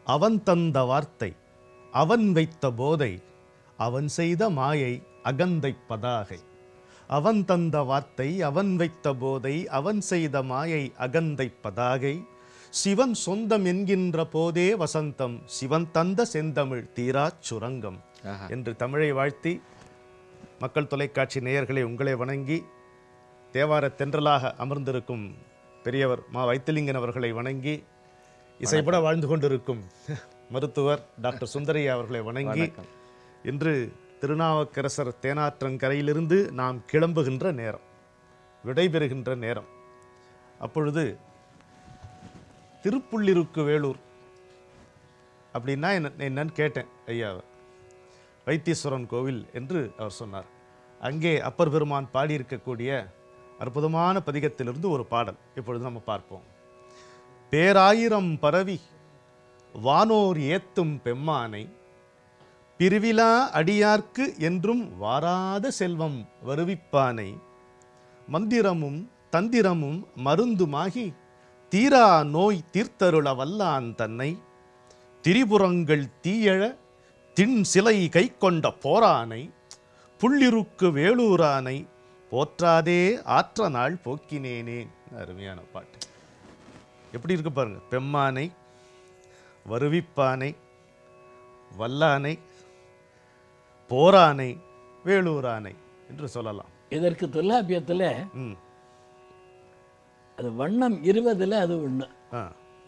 அவன் தந்த வார்த்தை அவன் வைத்த போதை அவன் செய்த மாயை அகந்தை பதாகை அவன் தந்த வார்த்தை அவன் வைத்த போதை அவன் செய்த மாயை அகந்தை பதாகை சிவன் சொந்தம் என்கின்ற போதே வசந்தம் சிவன் தந்த செந்தமிழ் தீராச் சுரங்கம் ஆஹா. என்று தமிழை வாழ்த்தி மக்கள் தொலைக்காட்சி நேயர்களை உங்களை வணங்கி தேவார தென்றலாக அமர்ந்திருக்கும் பெரியவர் மா வைத்திலிங்கன் அவர்களை வணங்கி இசைப்பட வாழ்ந்து கொண்டிருக்கும் மருத்துவர் டாக்டர் சுந்தரையா அவர்களை வணங்கி வணக்கம். இன்று திருநாவுக்கரசர் தேனாற்றங்கரையிலிருந்து நாம் கிளம்புகின்ற நேரம் விடைபெறுகின்ற நேரம் அப்பொழுது திருப்புள்ளிருக்கு வேலூர் அப்படின்னா என்ன என்னன்னு கேட்டேன் ஐயாவை வைத்தீஸ்வரன் கோவில் என்று அவர் சொன்னார் அங்கே அப்பர் பெருமான் பாடியிருக்கக்கூடிய அற்புதமான பதிகத்திலிருந்து ஒரு பாடல் இப்பொழுது நம்ம பார்ப்போம் பேராயிரம் பரவி வானோர் ஏத்தும் பெம்மானை பிரிவிலா அடியார்க்கு என்றும் வாராத செல்வம் வருவிப்பானை மந்திரமும் தந்திரமும் மருந்துமாகி தீரா நோய் தீர்த்தருள வல்லான் தன்னை திரிபுரங்கள் தீயழ தின் சிலை கை கொண்ட போரானை புள்ளிருக்கு வேலூரானை போற்றாதே ஆற்ற நாள் போக்கினேனே அருமையான பாட்டு எப்படி இருக்கு பாருங்க பெம்மானை வருவிப்பானை வல்லானை போரானை வேலூரானை என்று சொல்லலாம் இதற்கு தொல்லாபியத்துல ம் அது வண்ணம் இருபதுல அது ஒண்ணு ஆ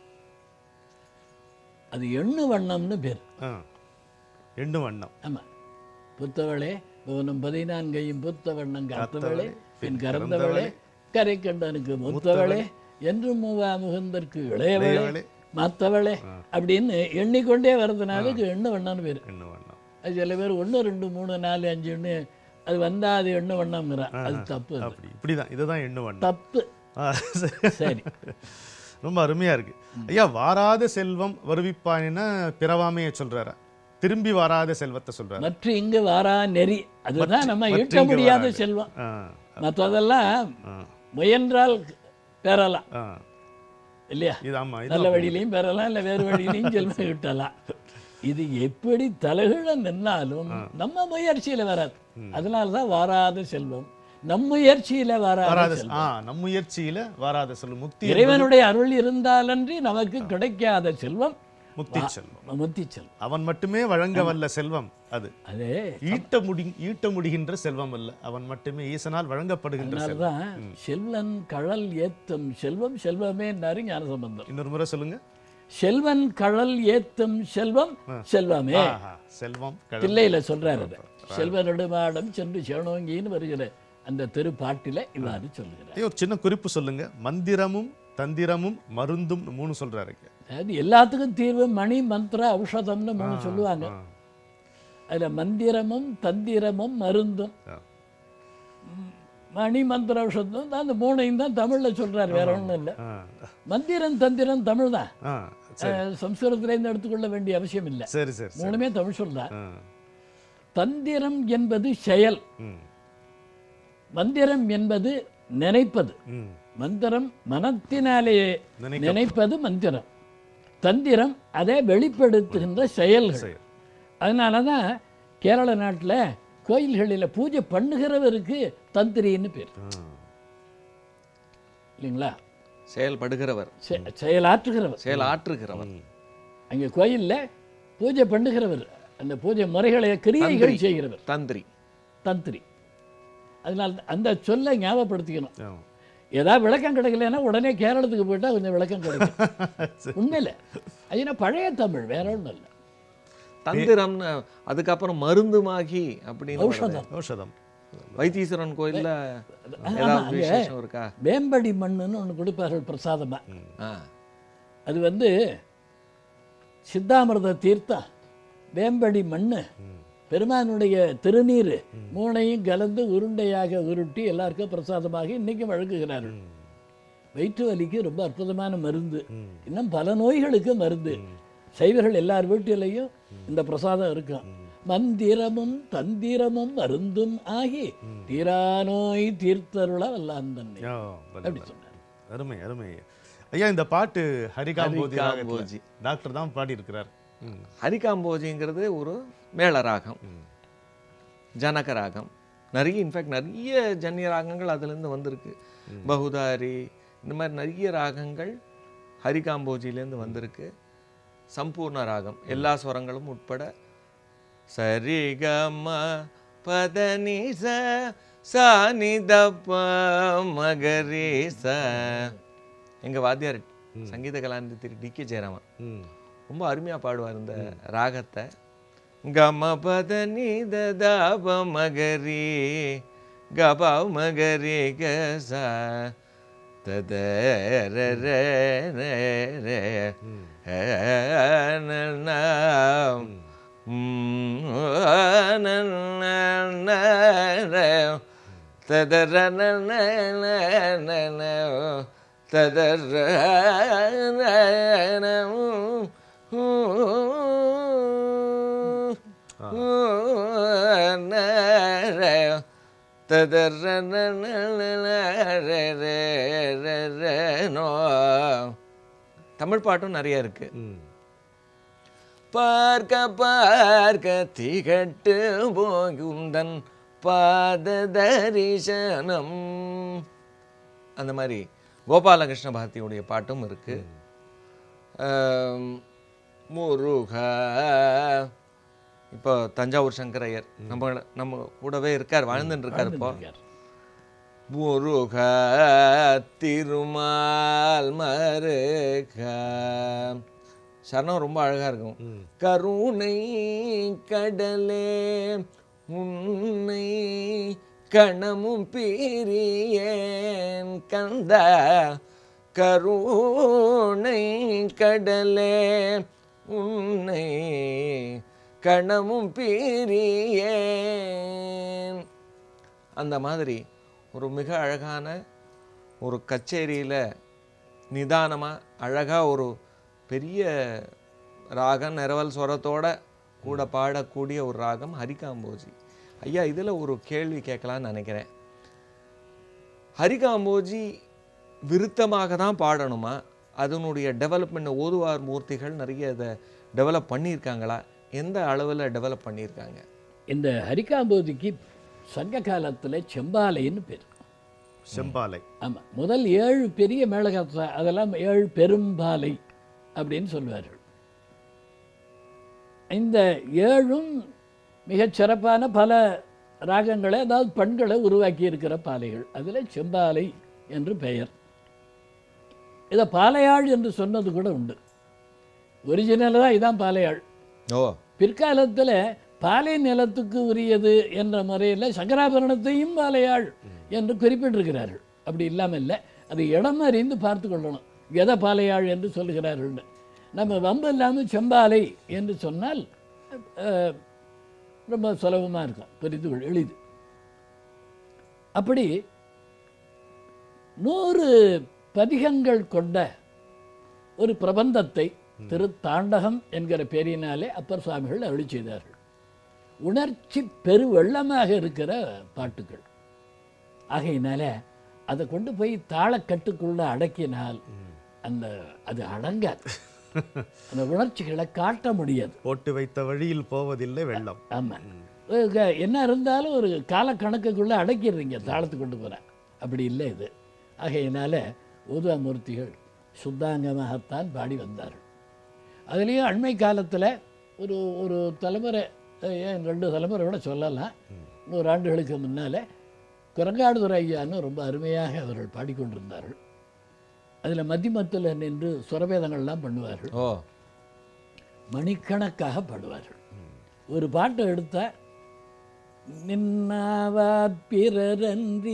அது எண்ணு வண்ணம்னு பேர் ஆ எண்ணு வண்ணம் ஆமா புத்தவளே புவனம் பதினான்கையும் புத்த வண்ணம் காத்தவளே பின் கறந்தவளே, கறந்தவளே கரை கண்டனுக்கு மூத்தவளே என்று மூவா முகந்தற்கு இளையவளே இளையவளே, மாத்தவளே அப்படின்னு எண்ணிக்கொண்டே வர்றதுனால இதுக்கு எண்ணு வண்ணம்னு பேர் எண்ணு வண்ணம் அது சில பேர் ஒன்று ரெண்டு மூணு நாலு அஞ்சுன்னு அது வந்தா அது எண்ணு வண்ணம்ங்கிறான் அது தப்பு அது. அப்படி இப்படிதான் இதுதான் எண்ணு வண்ணம் தப்பு ஆ, சரி. சரி ரொம்ப அருமையா இருக்கு ஐயா வாராத செல்வம் வருவிப்பானின்னா பிறவாமையை சொல்றாரா திரும்பி வாராத செல்வத்தை சொல்றாரு மற்ற இங்கு வாரா நெறி அதுதான் நம்ம மற்ற ஈட்ட இங்கு முடியாத வராது. செல்வம் ஆ, மற்றதெல்லாம் ஆ, முயன்றால் பெறலாம் ஆ. இல்லையா இது ஆமா இது நல்ல வழியிலையும் பெறலாம் இல்லை வேறு வழியிலையும் செல்வம் கிட்டலாம் இது எப்படி தலைகீழ நின்னாலும் நம்ம முயற்சியில வராது அதனால தான் வாராத செல்வம் நம் முயற்சியில வராத வராத செல்வம் ஆ நம் முயற்சியில வராத செல்வம் முக்தி இறைவனுடைய அருள் இருந்தாலன்றி நமக்கு கிடைக்காத செல்வம் முக்தி செல்வம் முத்தி செல்வம் அவன் மட்டுமே வழங்க வல்ல செல்வம் அது அதே ஈட்ட முடி ஈட்ட முடிகின்ற செல்வம் அல்ல அவன் மட்டுமே ஈசனால் வழங்கப்படுகின்ற செல்வம் அதனாலதான் செல்வன் கழல் ஏத்தும் செல்வம் செல்வமே ஞான சம்பந்தம் இன்னொரு முறை சொல்லுங்க செல்வன் கழல் ஏத்தும் செல்வம் செல்வமே ஆஹா, செல்வம் கழல். தில்லையில சொல்றாரு அதை செல்வனடுமாடம் சென்று சேனோங்கின்னு வருகிற அந்த திருப்பாட்டில இவ்வாறு சொல்கிறார் ஐயா, ஒரு சின்ன குறிப்பு சொல்லுங்க மந்திரமும் தந்திரமும் மருந்தும் மூணு சொல்றாரு இங்க. அதாவது எல்லாத்துக்கும் தீர்வு மணி மந்திர ஔஷதம்னு மூணு சொல்லுவாங்க ஆ, அதுல மந்திரமும் தந்திரமும் மருந்தும் ஆ. மணி மந்திர ஔஷதம் தான் அந்த மூணையும் தான் தமிழ்ல சொல்றாரு வேற ஒண்ணும் இல்லை ஆ, மந்திரம் தந்திரம் தமிழ் தான் ஆ, சரி சம்ஸ்கிருதத்திலேருந்து எடுத்துக்கொள்ள வேண்டிய அவசியம் இல்லை சரி சரி சரி மூணுமே தமிழ் சொல்றார் ஆ, தந்திரம் என்பது செயல் ம், மந்திரம் என்பது நினைப்பது ம். மந்திரம் மனத்தினாலேயே நினைக்க- நினைப்பது மந்திரம் தந்திரம் அதை வெளிப்படுத்துகின்ற செயல்கள் சரி. அதனால தான் கேரள நாட்டுல கோயில்களில் பூஜை பண்ணுகிறவருக்கு தந்திரின்னு பேர் ஆ, இல்லைங்களா செயல்படுகிறவர் செ- செயலாற்றுகிறவர் செயல் ஆற்றுகிறவர் அங்கே கோயில்ல பூஜை பண்ணுகிறவர் அந்த பூஜை முறைகளை கிரியைகள் செய்கிறவர் தந்திரி தந்திரி அதனால் அந்த சொல்லை ஞாபகப்படுத்திக்கணும் ஆ. ஏதாவது விளக்கம் கிடைக்கலன்னா உடனே கேரளத்துக்கு போயிட்டா கொஞ்சம் விளக்கம் கிடைக்கும் உண்மையில அது என்ன பழைய தமிழ் வேற ஒன்றும் இல்லை தந்திரம்னு அதுக்கப்புறம் மருந்துமாகி அப்படின்னு வருது. ஔஷதம் ஔஷதம் வைத்தீஸ்வரன் கோயில்ல ஆமா, ஏதாவது அங்க விசேஷம் இருக்கா வேம்படி மண்ணுன்னு ஒன்று கொடுப்பார்கள் பிரசாதமா ஆ அது வந்து சித்தாமிர்த தீர்த்தம் வேம்படி மண்ணு பெருமானுடைய திருநீர் மூணையும் கலந்து உருண்டையாக உருட்டி எல்லாருக்கும் பிரசாதமாக இன்னைக்கும் வழங்குகிறார்கள் வயிற்று வலிக்கு ரொம்ப அற்புதமான மருந்து இன்னும் பல நோய்களுக்கு மருந்து சைவர்கள் எல்லார் வீட்டிலையும் இந்த பிரசாதம் இருக்கும் மந்திரமும் தந்திரமும் மருந்தும் ஆகி தீரா நோய் தீர்த்தருள வல்லான் தன்னை ஆ, வல்ல, அப்படி வல்ல. சொன்னார் அருமை அருமை ஐயா இந்த பாட்டு ஹரிகாம்போதி ராகத்துல ஹரிகாம்போஜி. டாக்டர் தான் பாடி இருக்கிறார் ஹரிகாம்போஜிங்கிறது ஒரு மேள ராகம் ஜனக ராகம் நிறைய இன்ஃபேக்ட் நிறைய ஜன்னிய ராகங்கள் அதுலேருந்து வந்திருக்கு பகுதாரி இந்த மாதிரி நிறைய ராகங்கள் ஹரிகாம்போஜிலேருந்து வந்திருக்கு சம்பூர்ண ராகம் எல்லா ஸ்வரங்களும் உட்பட சரி கம பதனி ச சானி தப்ப மகரி ச எங்க வாத்தியார் சங்கீத கலாநிதி திரு டி கே ஜெயராமன் ம். ரொம்ப அருமையா பாடுவார் இந்த ராகத்தை கம பத நீத தாப மகரி கபா மகரி கச தத ர ர ர ர ஹ ந ந ம், ந ந ந ர தத ர ந ந ந ந ந தத ர ந ந ந ர தத ர ந ந ந ந ர ர ர ர நோ தமிழ் பாட்டும் நிறைய இருக்கு ம். பார்க்க பார்க்க திகட்டு போகுந்தன் பாத தரிசனம் அந்த மாதிரி கோபாலகிருஷ்ண பாரதியுடைய பாட்டும் இருக்கு ஆம், முருகா இப்போ தஞ்சாவூர் சங்கரையர் நம்ம நம்ம கூடவே இருக்கார் வாழ்ந்துட்டு இருக்கார் இப்போ இருக்கார். முருக திருமால் மருக சரணம் ரொம்ப அழகா இருக்கும் கருணை கடலே உன்னை கணமும் பிரியேன் கந்த கருணை கடலே உன்னை கணமும் பிரியேன் அந்த மாதிரி ஒரு மிக அழகான ஒரு கச்சேரியில் நிதானமாக அழகாக ஒரு பெரிய ராகம் நிரவல் ஸ்வரத்தோட கூட பாடக்கூடிய ஒரு ராகம் ஹரிகாம்போஜி ஐயா இதில் ஒரு கேள்வி கேட்கலான்னு நினைக்கிறேன் ஹரிகாம்போஜி விருத்தமாக தான் பாடணுமா அதனுடைய டெவலப்மெண்ட் ஓதுவார் மூர்த்திகள் நிறைய இதை டெவலப் பண்ணியிருக்காங்களா எந்த அளவில் டெவலப் பண்ணியிருக்காங்க இந்த ஹரிகாம்போதிக்கு சங்க காலத்துல செம்பாலைன்னு பேர் செம்பாலை ஆமா முதல் ஏழு பெரிய மேளகத்தா அதெல்லாம் ஏழு பெரும்பாலை அப்படின்னு சொல்லுவார்கள் இந்த ஏழும் மிகச் சிறப்பான பல ராகங்களை அதாவது பண்களை உருவாக்கி இருக்கிற பாலைகள் அதில் செம்பாலை என்று பெயர் இதை பாலையாழ் என்று சொன்னது கூட உண்டு ஒரிஜினலாக தான் இதான் பாலையாழ் ஓ பிற்காலத்தில் பாலை நிலத்துக்கு உரியது என்ற முறையில் சங்கராபரணத்தையும் பாலையாள் என்று குறிப்பிட்டிருக்கிறார்கள் அப்படி இல்லாமல் இல்லை அது இடம் அறிந்து பார்த்து கொள்ளணும் எதை பாலையாள் என்று சொல்லுகிறார்கள்னு நம்ம வம்பு இல்லாமல் செம்பாலை என்று சொன்னால் அஹ், ரொம்ப சுலபமாக இருக்கும் புரிந்து கொள் எளிது அப்படி நூறு பதிகங்கள் கொண்ட ஒரு பிரபந்தத்தை திருத்தாண்டகம் என்கிற பேரினாலே அப்பர் சுவாமிகள் அருளி செய்தார்கள் உணர்ச்சி பெருவெள்ளமாக இருக்கிற பாட்டுகள் ஆகையினால அதை கொண்டு போய் தாளக்கட்டுக்குள்ள அடக்கினால் அந்த அது அடங்காது அந்த உணர்ச்சிகளை காட்ட முடியாது போட்டு வைத்த வழியில் போவதில்லை வெள்ளம் ஆமாம் என்ன இருந்தாலும் ஒரு காலக்கணக்குக்குள்ளே அடக்கிடுறீங்க தாளத்து கொண்டு போகிறேன் அப்படி இல்லை இது ஆகையினால ஊதுவாமூர்த்திகள் சுத்தாங்கமாகத்தான் பாடி வந்தார்கள் அதுலேயும் அண்மை காலத்தில் ஒரு ஒரு தலைமுறை அஹ், ஏன் ரெண்டு தலைமுறை கூட சொல்லலாம் நூறு ஆண்டுகளுக்கு முன்னால் குரங்காடுதுறை ஐயான்னு ரொம்ப அருமையாக அவர்கள் பாடிக்கொண்டிருந்தார்கள் அதில் மத்திமத்தில் நின்று சுரவேதங்கள்லாம் பண்ணுவார்கள் ஓ மணிக்கணக்காக பாடுவார்கள் ஒரு பாட்டை எடுத்தா நின்னாவார் பிறரன்றி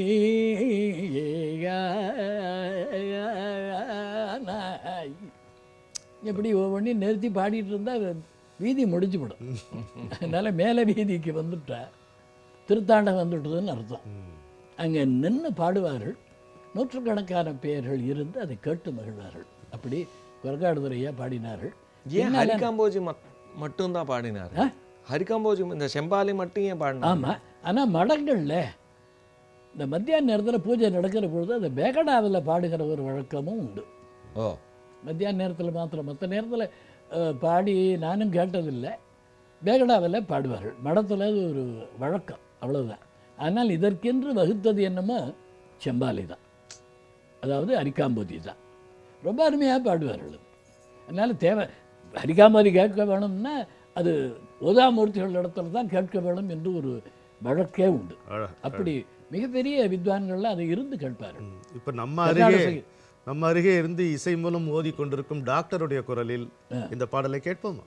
நீயானாய். இப்படி ஒவ்வொன்றையும் நிறுத்தி பாடிட்டு இருந்தா வீதி முடிஞ்சு விடும் அதனால மேலே வீதிக்கு வந்துட்டா திருத்தாண்டம் வந்துட்டதுன்னு அர்த்தம் அங்கே நின்று பாடுவார்கள் நூற்றுக்கணக்கான பேர்கள் இருந்து அதை கேட்டு மகிழ்வார்கள் அப்படி குரங்காடுதுறையா பாடினார்கள் ஏன் ஹரிகாம்போஜி மட்- மட்டும்தான் பாடினார் ஹரிகாம்போஜி இந்த செம்பாலி மட்டும் ஏன் பாடினார் ஆமாம் ஆனால் மடங்களில் இந்த மத்தியான நேரத்தில் பூஜை நடக்கிற பொழுது அந்த பேகடாவில் பாடுகிற ஒரு வழக்கமும் உண்டு ஓ மத்தியான நேரத்தில் மாத்திரம் மற்ற நேரத்தில் பாடி நானும் கேட்டதில்லை பேகடாவில் பாடுவார்கள் மடத்தில் அது ஒரு வழக்கம் அவ்வளவுதான் ஆனால் இதற்கென்று வகுத்தது என்னமோ செம்பாலை தான் அதாவது அரிக்காம்போதி தான் ரொம்ப அருமையாக பாடுவார்கள் அதனால் தேவை அரிக்காம்போதி கேட்க வேணும்னா அது ஓதாமூர்த்திகள் இடத்துல தான் கேட்க வேணும் என்று ஒரு வழக்கே உண்டு அழ- அப்படி மிகப்பெரிய வித்வான்கள்லாம் அதை இருந்து கேட்பார்கள் ம். இப்ப நம்ம கர்நாடக அருகே சங்கீ- நம்ம அருகே இருந்து இசை மூலம் ஓதி கொண்டிருக்கும் டாக்டருடைய குரலில் இந்த பாடலை கேட்போமா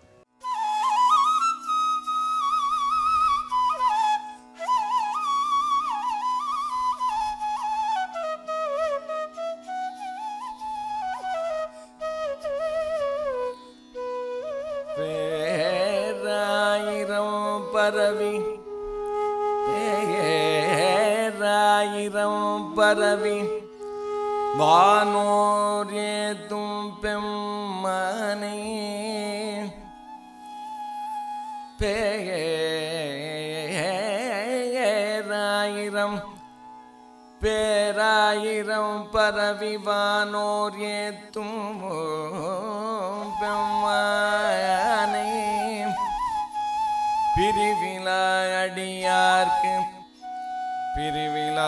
பேராயிரம் பரவி பேராயிரம் பரவி வானோர் ஏத்தும் பெம்மனே பேராயிரம் பேராயிரம் பரவி வானோர் ஏத்தும் பெம்மானே பிரிவிழா அடியார்க்கு பிரிவிழா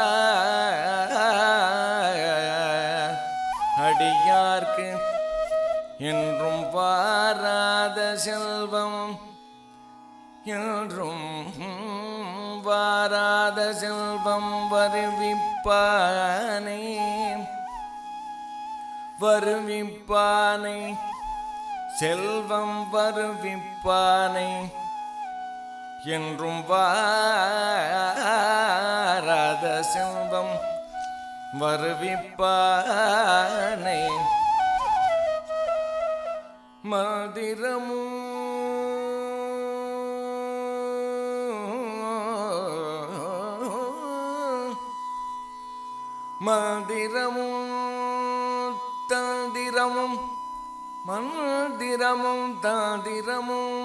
அடியார்க்கு என்றும் வாராத செல்வம் என்றும் வாராத செல்வம் வருவிப்பானே வருவிப்பானை செல்வம் வருவிப்பானை என்றும் வாராத செல்வம் வருவிப்பானை மந்திரமும் மந்திரமும் தந்திரமும் மந்திரமும் தாந்திரமும்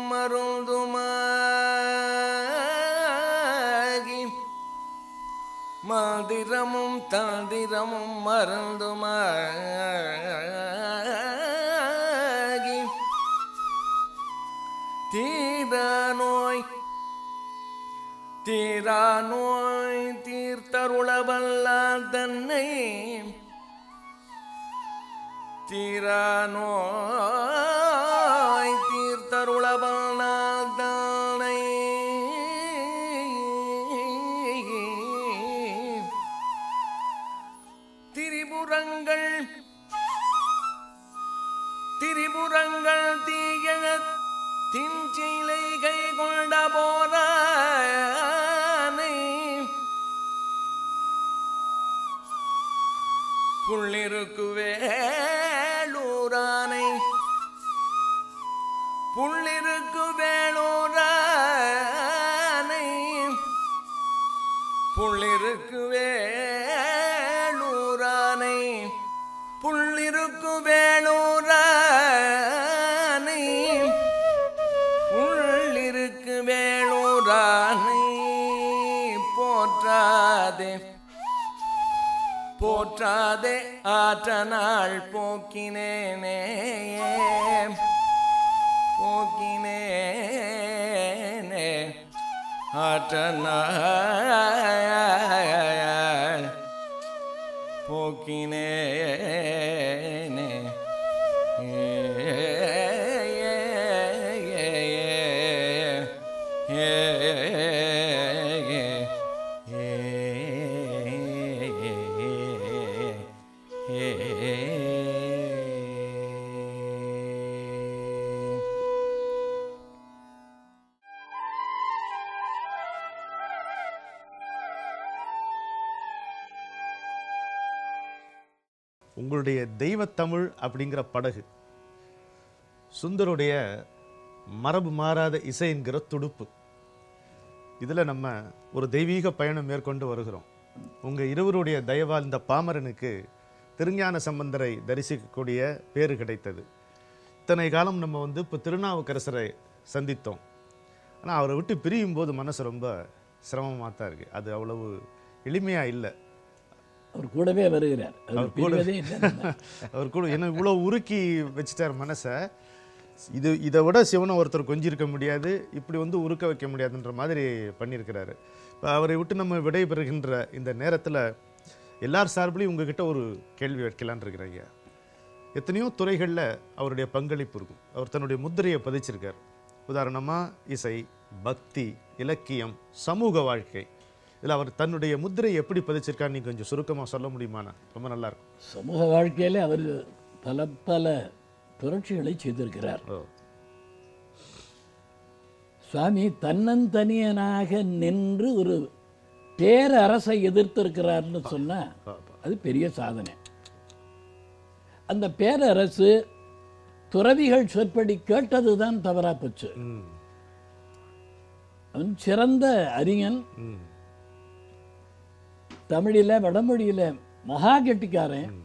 மருந்துமாகி மந்திரமும் தாந்திரமும் மருந்துமாகி தீரா நோய் தீரா நோய் தீர்த்தருளவல்ல தன்னை தீரா நோய் தீர்த்தருளவல்ல தன்னை திரிபுரங்கள் திரிபுரங்கள் தீயழ திஞ்சிலை கை கொண்ட போரானை புள்ளிருக்கு வேளூரானை புள்ளிருக்கு வேளூரானை புள்ளிருக்கு வேளூரானை புள்ளிருக்கு வேளூரானை உள்ளிருக்கு வேளூரானை போற்றாதே போற்றாதே ஆற்ற நாள் போக்கினேனே போக்கினேனே ஆற்ற நாள் போக்கினேனே உங்களுடைய தெய்வத்தமிழ் அப்படிங்கிற படகு சுந்தருடைய மரபு மாறாத இசை என்கிற துடுப்பு இதில் நம்ம ஒரு தெய்வீக பயணம் மேற்கொண்டு வருகிறோம் உங்கள் இருவருடைய தயவால் இந்த பாமரனுக்கு திருஞான சம்பந்தரை தரிசிக்கக்கூடிய பேறு கிடைத்தது இத்தனை காலம் நம்ம வந்து இப்போ திருநாவுக்கரசரை சந்தித்தோம் ஆனால் அவரை விட்டு பிரியும் போது மனசு ரொம்ப சிரமமாக தான் இருக்குது அது அவ்வளவு எளிமையாக இல்லை அவர் கூடவே வருகிறார் அவர் பிரிவதே இல்லை நம்ம. அவர் கூட என்ன இவ்வளோ உருக்கி வச்சுட்டார் மனசை இது இதை விட சிவனை ஒருத்தர் கொஞ்சிருக்க முடியாது இப்படி வந்து உருக்க வைக்க முடியாதுன்ற மாதிரி பண்ணியிருக்கிறாரு இப்போ அவரை விட்டு நம்ம விடைபெறுகின்ற இந்த நேரத்தில் எல்லார் சார்பிலையும் உங்ககிட்ட ஒரு கேள்வி வைக்கலான்னு இருக்கிறேன் ஐயா எத்தனையோ துறைகளில் அவருடைய பங்களிப்பு இருக்கும் அவர் தன்னுடைய முத்திரையை பதிச்சிருக்கார் உதாரணமாக இசை பக்தி இலக்கியம் சமூக வாழ்க்கை இதில் அவர் தன்னுடைய முத்திரையை எப்படி பதிச்சிருக்கான்னு நீங்க கொஞ்சம் சுருக்கமாக சொல்ல முடியுமாண்ணா ரொம்ப நல்லா இருக்கும் சமூக வாழ்க்கையில அவர் பல பல புரட்சிகளை செய்திருக்கிறார் ஓ சுவாமி தன்னந்தனியனாக நின்று ஒரு பேரரசை எதிர்த்திருக்கிறார்னு சொன்னா பா, பா. அது பெரிய சாதனை அந்த பேரரசு துறவிகள் சொற்படி கேட்டதுதான் தவறா போச்சு ம் அவன் சிறந்த அறிஞன் ம் தமிழில வடமொழியில மகா கெட்டிக்காரன்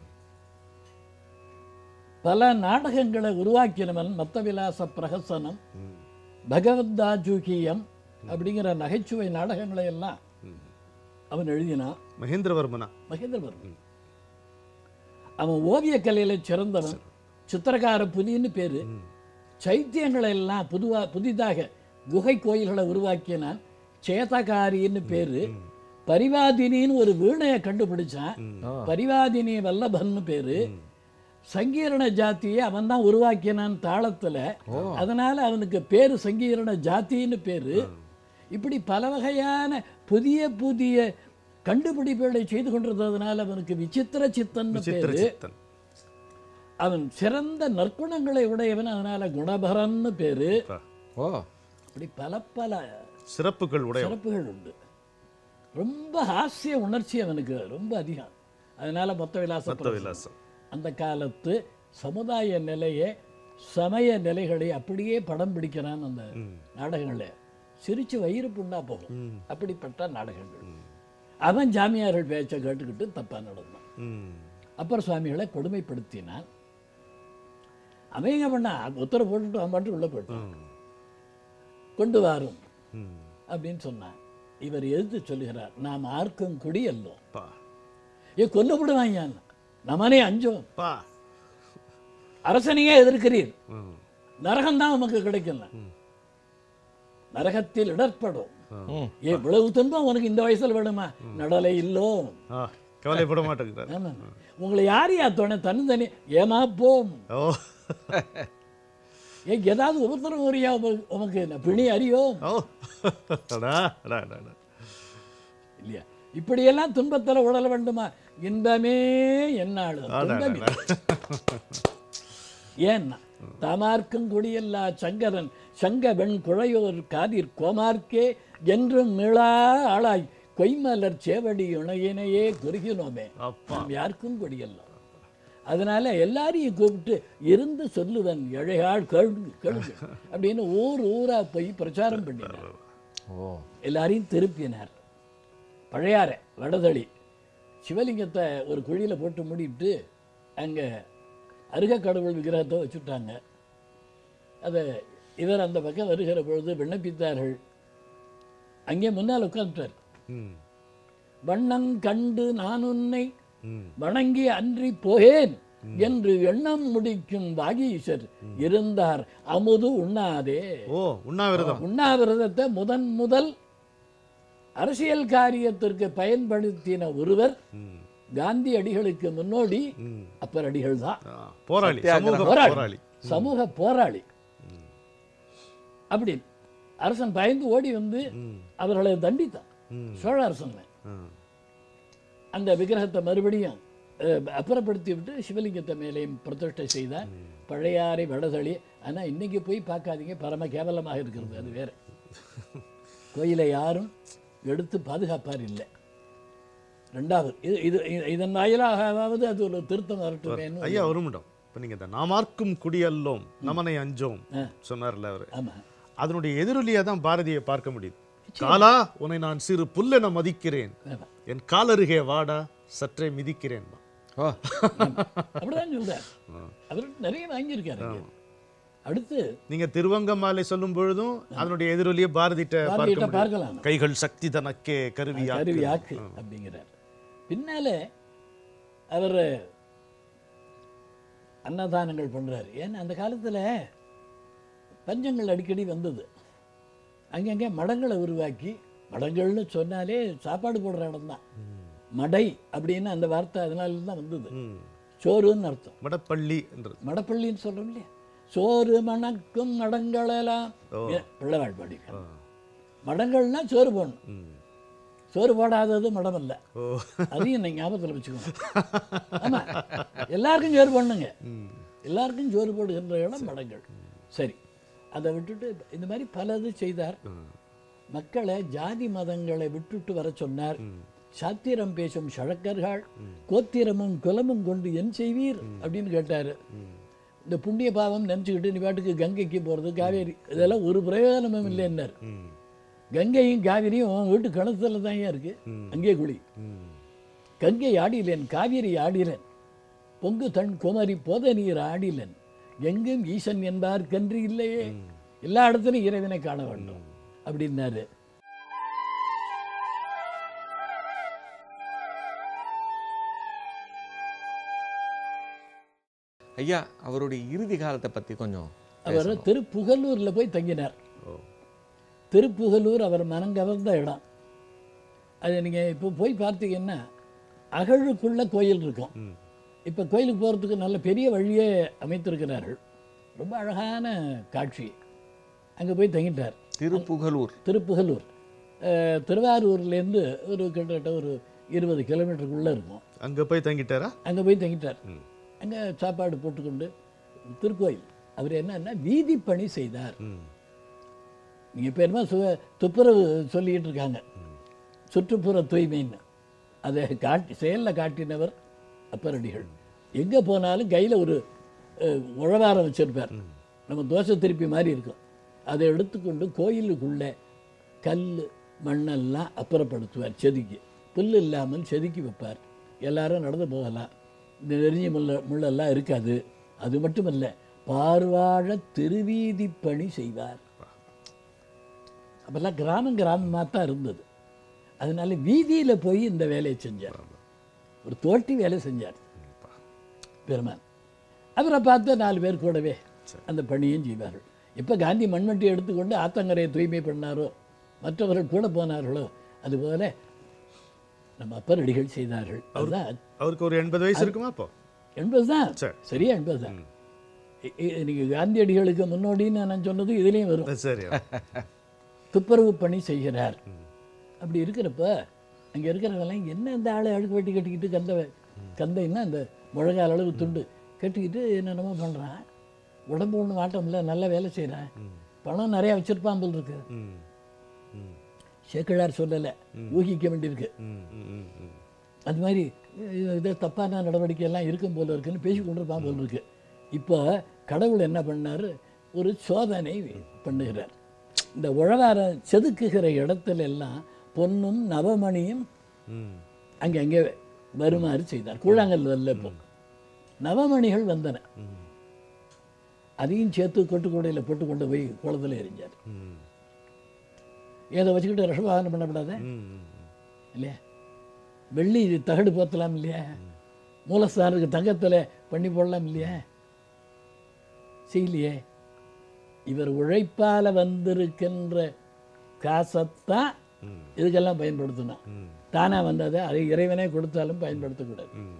பல நாடகங்களை உருவாக்கினவன் மத்த விலாச பிரகசனம் ம் பகவத்தாஜூகியம் அப்படிங்கிற நகைச்சுவை நாடகங்களை எல்லாம் அவன் எழுதினான் மகேந்திரவர்மனா மகேந்திரவர்மன் அவன் ஓவியக் கலையில சிறந்தவன் சித்திரக்கார புலின்னு பேரு சைத்தியங்களை எல்லாம் புதுவா புதிதாக குகை கோயில்களை உருவாக்கினான் சேதகாரின்னு பேரு பரிவாதினின்னு ஒரு வீணையை கண்டுபிடிச்சான் பரிவாதினி வல்லபன்னு பேரு சங்கீரண ஜாத்தியை அவன் தான் உருவாக்கினான் தாளத்துல அதனால அவனுக்கு பேரு சங்கீரண ஜாத்தின்னு பேரு இப்படி பல வகையான புதிய புதிய கண்டுபிடிப்புகளை செய்து கொண்டிருந்ததுனால அவனுக்கு விசித்திர சித்தன்னு விசித்திர பேரு சித்தன் அவன் சிறந்த நற்குணங்களை உடையவன் அதனால குணபரன்னு பேரு பா. ஓ இப்படி பல பல சிறப்புகள் உடைய சிறப்புகள் உண்டு ரொம்ப ஹாஸ்ய உணர்ச்சி அவனுக்கு ரொம்ப அதிகம் அதனால மொத்த விலாச மத்த பிரசனம். விலாசம் அந்த காலத்து சமுதாய நிலையை சமய நிலைகளை அப்படியே படம் பிடிக்கிறான் அந்த நாடகங்களை சிரிச்சு வயிறு புண்ணா போகும் அப்படிப்பட்ட நாடகங்கள் அவன் ஜாமியார்கள் பேச்சை கேட்டுக்கிட்டு தப்பா நடந்தான் ம் அப்பர் சுவாமிகளை கொடுமைப்படுத்தினான் அவங்க பண்ணா உத்தரவு போட்டுட்டு அவன் பாட்டு உள்ள போயிட்டான் ம். கொண்டு வாரும் ம் அப்படின்னு சொன்னான் இவர் எதிர்த்து சொல்லுகிறார் நாம் ஆர்க்கும் குடி அல்லோம் பா ஏ கொல்லப்படுவாங்க நமனே அஞ்சோம் பா அரசனையே எதிர்க்கிறீர் ம் நரகம்தான் உமக்கு கிடைக்கல நரகத்தில் இடர்படும் ம் ஏ இவ்வளவு துன்பம் உனக்கு இந்த வயசுல வேணுமா நடலை இல்லோ ஆ கவலைப்பட மாட்டேங்கிறார் ஆமா. உங்களை யார் யா துணை தன்னி ஏமா போம் ஓ ஏ ஏதாவது உபத்திரம் வரியா உமக்கு- உமக்கு என்ன பிணி அறியோ ஓ அடா அடா அடா அடா. இல்லையா இப்படியெல்லாம் துன்பத்துல உடல வேண்டுமா இன்பமே என்னாலும் அடா, அடா, துன்பம் அடா. ஏன்னா தாமார்க்கும் குடியல்லா சங்கரன் சங்க வெண் குழையோர் காதிர் கோமார்க்கே என்றும் மீளா ஆளாய் கொய்மலர் சேவடி உணகினையே குறுகினோமே அப்பா நாம் யாருக்கும் கொடியல்ல அதனால எல்லாரையும் கூப்பிட்டு இருந்து சொல்லுவன் எழையாள் கேள்வி கேள்வி அப்படின்னு ஊர் ஊரா போய் பிரச்சாரம் பண்ணினார் ஓ எல்லாரையும் திருப்பினார் பழையாற வடதளி சிவலிங்கத்தை ஒரு குழியில போட்டு மூடிட்டு அங்க அருக கடவுள் விக்கிரகத்தை வச்சுட்டாங்க அதை இவர் அந்த பக்கம் வருகிற பொழுது விண்ணப்பித்தார்கள் அங்கே முன்னால் உட்கார்ந்துட்டார் ம் வண்ணம் கண்டு நான் உன்னை ம் வணங்கி அன்றி போகேன் என்று எண்ணம் முடிக்கும் வாகீசர் இருந்தார் அமுது உண்ணாதே ஓ உண்ணாவிரதம் உண்ணாவிரதத்தை முதன் முதல் அரசியல் காரியத்திற்கு பயன்படுத்தின ஒருவர் ம் காந்தி அடிகளுக்கு முன்னோடி ம் அப்பர் அடிகள் தான் ஆ, போராளி சத்தியாகிரகம். சமூக போராளி. போராளி சமூக போராளி அப்படி அரசன் பயந்து ஓடி வந்து ம் அவர்களை தண்டித்தான் ம் சோழ அரசன் ம் அந்த விக்கிரகத்தை மறுபடியும் அஹ், அப்புறப்படுத்தி விட்டு சிவலிங்கத்தை மேலேயும் பிரதிஷ்டை செய்தார் பழையாறை வடதளி ஆனா இன்னைக்கு போய் பார்க்காதீங்க பரம கேவலமாக இருக்கிறது அது வேற கோயிலை யாரும் எடுத்து பாதுகாப்பார் இல்லை ரெண்டாவது இது இது இது- இதன் வாயிலாகவாவது அது ஒரு திருத்தம் வரட்டுமேன்னு ஐயா ஒரு நிமிடம் இப்போ நீங்கள் இந்த நாமார்க்கும் குடியல்லோம் நமனை அஞ்சோம் ஆ. சொன்னார்ல அவர் ஆமா அதனுடைய எதிரொலியாக தான் பாரதியை பார்க்க முடியுது காலா உன்னை நான் சிறு புல்லென மதிக்கிறேன் ஆமா. என் காலருகே வாடா சற்றே மிதிக்கிறேன் ஓ அப்படிதான் சொல்றார் அவர் நிறைய வாங்கியிருக்காரு இங்க. அடுத்து நீங்க திருவங்கமாலை சொல்லும் பொழுதும் அதனுடைய எதிரொலியை பாரதிட்ட பார்க்க பார்வையிட்ட முடியும் பார்க்கலாம் கைகள் சக்தி தனக்கே கருவியா கருவியாக்கு அப்படிங்கிறார் பின்னால அவர் அன்னதானங்கள் பண்றாரு ஏன்னா அந்த காலத்துல பஞ்சங்கள் அடிக்கடி வந்தது அங்கங்கே மடங்களை உருவாக்கி மடங்கள்னு சொன்னாலே சாப்பாடு போடுற இடம் தான் மடை அப்படின்னு அந்த வார்த்தை அதனால தான் வந்தது ம். சோறுன்னு அர்த்தம் மடப்பள்ளி என்றது மடப்பள்ளின்னு சொல்றோம் இல்லையா சோறு மணக்கும் மடங்களெல்லாம் ஓ. பிள்ளைவாழ் பாடி ஆ. மடங்கள்னா சோறு போடணும் ம். சோறு போடாதது மடம் அல்ல ஓ அதையும் நீங்கள் ஞாபகத்தில் வச்சுக்கோங்க ஆமா எல்லாருக்கும் சோறு பண்ணுங்க ம். எல்லாருக்கும் சோறு போடுகின்ற இடம் மடங்கள் சரி அதை விட்டுட்டு இந்த மாதிரி பலது செய்தார் ம். மக்களை ஜாதி மதங்களை விட்டுட்டு வர சொன்னார் சாத்திரம் பேசும் சழக்கர்கள் கோத்திரமும் குலமும் கொண்டு என் செய்வீர் அப்படின்னு கேட்டாரு இந்த புண்ணிய பாவம் நினச்சிக்கிட்டு நீ பாட்டுக்கு கங்கைக்கு போகிறது காவேரி இதெல்லாம் ஒரு பிரயோஜனமும் இல்லைன்னார் ம். கங்கையும் காவிரியும் உன் வீட்டு கிணத்துல தான் இருக்கு அங்கே குழி ம். கங்கை ஆடிலேன் காவிரி ஆடிலேன் பொங்கு தன் குமரி போத நீர் ஆடிலேன் எங்கும் ஈசன் என்பார் கன்று இல்லையே எல்லா இடத்துலையும் இறைவனை காண வேண்டும் அப்படின்னாரு ஐயா அவருடைய இறுதி காலத்தை பத்தி கொஞ்சம் அவர் திருப்புகலூர்ல போய் தங்கினார் ஓ திருப்புகலூர் அவர் மனங்கவர்ந்த இடம் அது நீங்க இப்போ போய் பார்த்தீங்கன்னா அகழுக்குள்ள கோயில் இருக்கும் ம். இப்போ கோயிலுக்கு போகிறதுக்கு நல்ல பெரிய வழியே அமைத்திருக்கிறார்கள் ரொம்ப அழகான காட்சி அங்கே போய் தங்கிட்டார் திருப்புகலூர் திருப்புகலூர் அஹ், திருவாரூர்லேருந்து ஒரு கிட்டத்தட்ட ஒரு இருபது கிலோமீட்டருக்குள்ளே இருக்கும் அங்க போய் தங்கிட்டாரா அங்கே போய் தங்கிட்டார் ம். அங்கே சாப்பாடு போட்டுக்கொண்டு திருக்கோயில் அவர் என்னன்னா வீதி பணி செய்தார் ம். நீங்கள் இப்போ என்னமோ சுக துப்புரவு சொல்லிக்கிட்டு இருக்காங்க சுற்றுப்புற தூய்மைன்னு அதை காட்டி செயலில் காட்டினவர் அப்பரடிகள் எங்கே போனாலும் கையில் ஒரு அஹ், உழவாரம் வச்சிருப்பார் நம்ம தோசை திருப்பி மாதிரி இருக்கும் அதை எடுத்துக்கொண்டு கோயிலுக்குள்ளே கல் மண்ணெல்லாம் அப்புறப்படுத்துவார் செதுக்கி புல் இல்லாமல் செதுக்கி வைப்பார் எல்லாரும் நடந்து போகலாம் இந்த நெறிஞ்சி முள்ள முள்ளெல்லாம் இருக்காது அது மட்டும் இல்லை பார்வாழ திருவீதி பணி செய்வார் அப்போல்லாம் கிராமம் கிராமமாக தான் இருந்தது அதனால வீதியில் போய் இந்த வேலையை செஞ்சார் ஒரு தோட்டி வேலை செஞ்சார் பெருமான் அவரை பார்த்து நாலு பேர் கூடவே அந்த பணியும் செய்வார்கள் எப்போ காந்தி மண்வெட்டி எடுத்துக்கொண்டு ஆத்தங்கரையை தூய்மை பண்ணாரோ மற்றவர்கள் கூட போனார்களோ அதுபோல நம்ம அப்பரடிகள் செய்தார்கள் அதுதான் அவருக்கு ஒரு எண்பது வயசு இருக்குமா அப்போ எண்பது தான் சரி. சரியா எண்பது தான் நீங்கள் காந்தியடிகளுக்கு முன்னோடின்னு நான் சொன்னது இதுலேயும் வரும் அது சரி துப்புரவு பணி செய்கிறார் அப்படி இருக்கிறப்ப அங்கே இருக்கிறவங்கெல்லாம் என்ன இந்த ஆளை அழுக்கு வெட்டி கட்டிக்கிட்டு கந்த கந்தைன்னா அந்த முழங்கால் அளவு துண்டு கட்டிக்கிட்டு என்னென்னமோ பண்ணுறான் உடம்பு ஒன்றும் வாட்டம் இல்லை நல்ல வேலை செய்கிறான் பணம் நிறையா வச்சிருப்பான் போல் இருக்கு ம். ம். சேக்கிழார் சொல்லலை ஊகிக்க வேண்டியிருக்கு ம். ம். ம். ம். அது மாதிரி இது இது தப்பான நடவடிக்கை எல்லாம் இருக்கும் போல இருக்குன்னு பேசி கொண்டிருப்பான் போல இருக்கு இப்போ கடவுள் என்ன பண்ணார் ஒரு சோதனை பண்ணுகிறார் இந்த உழவார செதுக்குகிற இடத்துல எல்லாம் பொன்னும் நவமணியும் ம். அங்கே அங்கே வருமாறு செய்தார் கூழாங்கல் வரல இப்போ நவமணிகள் வந்தன ம். அதையும் சேர்த்து கொட்டுக்கூடையில் போட்டு கொண்டு போய் குளத்துல எரிஞ்சார் ம். ஏதை வச்சுக்கிட்டு ரசபாதனம் பண்ணக்கூடாது ம். ம். இல்லையா வெள்ளி தகடு போத்தலாம் இல்லையா மூலஸ்தானுக்கு தங்கத்தில் பண்ணி போடலாம் இல்லையா செய்யலையே இவர் உழைப்பால வந்திருக்கின்ற காசைத்தான் ம். இதுக்கெல்லாம் பயன்படுத்தணும் ம். தானா வந்ததை அதை இறைவனே கொடுத்தாலும் பயன்படுத்தக்கூடாது ம்.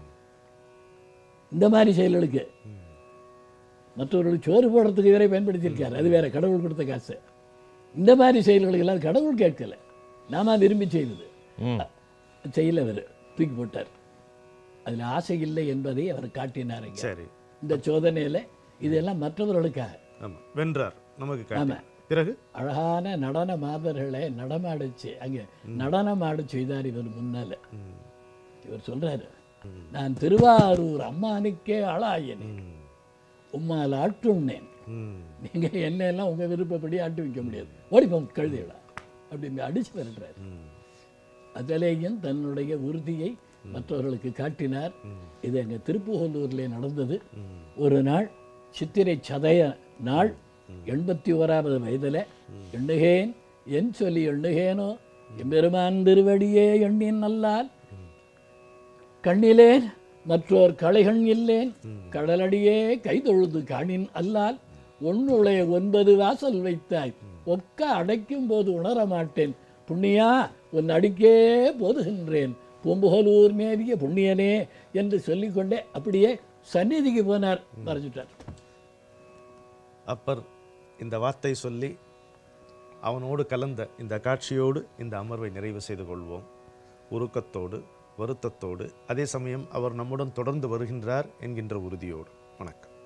இந்த மாதிரி செயல்களுக்கு மற்றவர்களுக்கு சோறு போடுறதுக்கு இவரை பயன்படுத்தியிருக்காரு அது வேற கடவுள் கொடுத்த காசு இந்த மாதிரி செயல்களுக்கு எல்லாம் கடவுள் கேட்கல நாம விரும்பி செய்தது ம். செய்யல அவர் தூக்கி போட்டார் அதில் ஆசை இல்லை என்பதை அவர் காட்டினாருங்க சரி இந்த சோதனையில இதெல்லாம் மற்றவர்களுக்காக ஆமா வென்றார் நமக்கு காட்டி ஆமா. பிறகு அழகான நடன மாதர்களை நடமாடச்சு அங்கே நடனமாட செய்தார் இவர் முன்னால ம். இவர் சொல்றாரு நான் திருவாரூர் அம்மானுக்கே ஆளாயினேன் ம். உம்மால் ஆட்டுண்ணேன் ம். நீங்க என்ன எல்லாம் உங்க விருப்பப்படி ஆட்டு வைக்க முடியாது ஓடிப்போம் கழுதிகளா அப்படின்னு அடிச்சு வருகிறார் ம். அதிலேயும் தன்னுடைய உறுதியை மற்றவர்களுக்கு காட்டினார் இது அங்க திருப்புகலூர்ல நடந்தது ஒரு நாள் சித்திரை சதய நாள் எண்பத்தி ஓராவது வயதுல எண்ணுகேன் என் சொல்லி எண்ணுகேனோ எம்பெருமான் திருவடியே எண்ணின் நல்லால் கண்ணிலேன் மற்றோர் களைகண் இல்லேன் கடலடியே கைதொழுது காணின் அல்லால் ஒன்னுடைய ஒன்பது வாசல் வைத்தாய் ஒக்க அடைக்கும் போது உணர மாட்டேன் புண்ணியா உன் அடிக்கே போதுகின்றேன் பூம்புகலூர் மேவிய புண்ணியனே என்று சொல்லிக்கொண்டே அப்படியே சந்நிதிக்கு போனார் மறைஞ்சிட்டார் அப்பர் இந்த வார்த்தை சொல்லி அவனோடு கலந்த இந்த காட்சியோடு இந்த அமர்வை நிறைவு செய்து கொள்வோம் உருக்கத்தோடு வருத்தத்தோடு அதே சமயம் அவர் நம்முடன் தொடர்ந்து வருகின்றார் என்கின்ற உறுதியோடு வணக்கம்